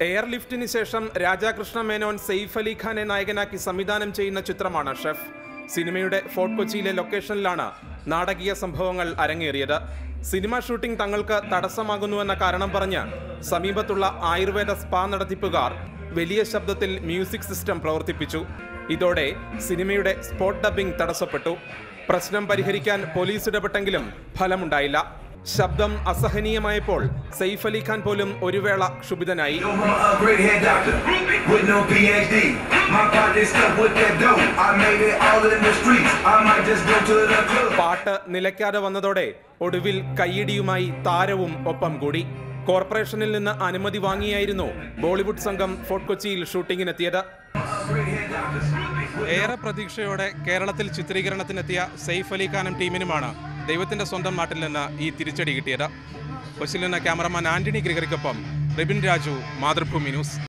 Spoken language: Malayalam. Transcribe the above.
എയർലിഫ്റ്റിന് ശേഷം രാജാകൃഷ്ണ മേനോൻ സെയ്ഫ് അലി ഖാനെ നായകനാക്കി സംവിധാനം ചെയ്യുന്ന ചിത്രമാണ് ഷെഫ് സിനിമയുടെ ഫോർട്ട് കൊച്ചിയിലെ ലൊക്കേഷനിലാണ് നാടകീയ സംഭവങ്ങൾ അരങ്ങേറിയത് സിനിമ ഷൂട്ടിംഗ് തങ്ങൾക്ക് തടസ്സമാകുന്നുവെന്ന കാരണം പറഞ്ഞ് സമീപത്തുള്ള ആയുർവേദ സ്പാ നടത്തിപ്പുകാർ വലിയ ശബ്ദത്തിൽ മ്യൂസിക് സിസ്റ്റം പ്രവർത്തിപ്പിച്ചു ഇതോടെ സിനിമയുടെ സ്പോട്ട് ഡബ്ബിംഗ് തടസ്സപ്പെട്ടു പ്രശ്നം പരിഹരിക്കാൻ പോലീസ് ഇടപെട്ടെങ്കിലും ഫലമുണ്ടായില്ല ശബ്ദം അസഹനീയമായപ്പോൾ സെയ്ഫ് അലി ഖാൻ പോലും ഒരു വേള ക്ഷുഭിതനായി Yo, I'm a great head doctor with no PhD. My pocket stuck with that dope. I made it all in the streets. I might just go to the club. പാട്ട് നിലയ്ക്കാതെ വന്നതോടെ ഒടുവിൽ കയ്യിടിയുമായി താരവും ഒപ്പം കൂടി കോർപ്പറേഷനിൽ നിന്ന് അനുമതി വാങ്ങിയായിരുന്നു ബോളിവുഡ് സംഘം ഫോർട്ട് കൊച്ചിയിൽ ഷൂട്ടിങ്ങിനെത്തിയത് ഏറെ പ്രതീക്ഷയോടെ കേരളത്തിൽ ചിത്രീകരണത്തിനെത്തിയ സെയ്ഫ് അലി ഖാനും ടീമിനുമാണ് ദൈവത്തിന്റെ സ്വന്തം നാട്ടിൽ നിന്ന് ഈ തിരിച്ചടി കിട്ടിയത് കൊച്ചിയിൽ നിന്ന് ക്യാമറമാൻ ആന്റണി ഗ്രിഗറിക്കൊപ്പം റിബിൻ രാജു മാതൃഭൂമി ന്യൂസ്